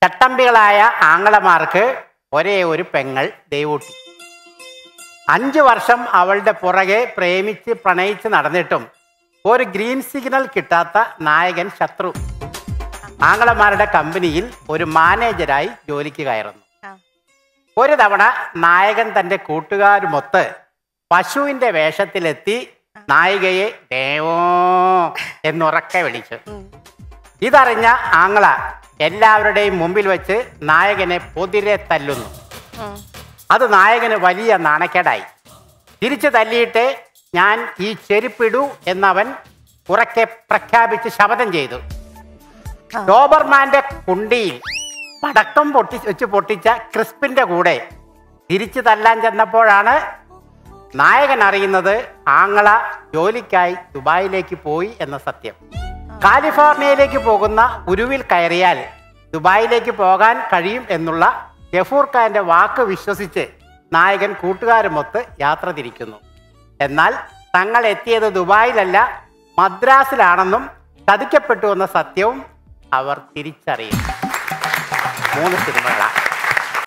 ചട്ടമ്പികളായ ആങ്ങളമാർക്ക് ഒരേ ഒരു പെങ്ങൾ ദേവൂട്ടി അഞ്ചു വർഷം അവളുടെ പുറകെ പ്രേമിച്ച് പ്രണയിച്ച് നടന്നിട്ടും ഒരു ഗ്രീൻ സിഗ്നൽ കിട്ടാത്ത നായകൻ ശത്രു ആങ്ങളമാരുടെ കമ്പനിയിൽ ഒരു മാനേജരായി ജോലിക്ക് കയറുന്നു ആ. ഒരു തവണ നായകൻ തൻ്റെ കൂട്ടുകാരുമൊത്ത് പശുവിൻ്റെ വേഷത്തിലെത്തി നായികയെ ദേവോ എന്നുറക്കെ വിളിച്ചു ഉം. ഇതറിഞ്ഞ ആങ്ങള എല്ലാവരുടെയും മുമ്പിൽ വെച്ച് നായകനെ പൊതിരെ തല്ലുന്നു ഉം. അത് നായകന് വലിയ നാണക്കേടായി തിരിച്ചു തല്ലിയിട്ട് ഞാൻ ഈ ചെരുപ്പിടൂ എന്നവൻ ഉറക്കെ പ്രഖ്യാപിച്ച് ശപഥം ചെയ്തു ഡോബർമാന്റെ കുണ്ടിയിൽ പടക്കം പൊട്ടി വെച്ച് പൊട്ടിച്ച ക്രിസ്പിന്റെ കൂടെ തിരിച്ചു തല്ലാൻ ചെന്നപ്പോഴാണ് നായകൻ അറിയുന്നത് ആങ്ങള ജോലിക്കായി ദുബായിലേക്ക് പോയി എന്ന സത്യം കാലിഫോർണിയയിലേക്ക് പോകുന്ന ഉരുവിൽ കയറിയാൽ ദുബായിലേക്ക് പോകാൻ കഴിയും എന്നുള്ള ഗഫൂർ ഖാന്റെ വാക്ക് വിശ്വസിച്ച് നായകൻ കൂട്ടുകാരുമൊത്ത് യാത്ര തിരിക്കുന്നു എന്നാൽ തങ്ങൾ എത്തിയത് ദുബായിലല്ല മദ്രാസിലാണെന്നും ചതിക്കപ്പെട്ടു എന്ന സത്യവും അവർ തിരിച്ചറിയും മൂന്ന് സിനിമകളാണ്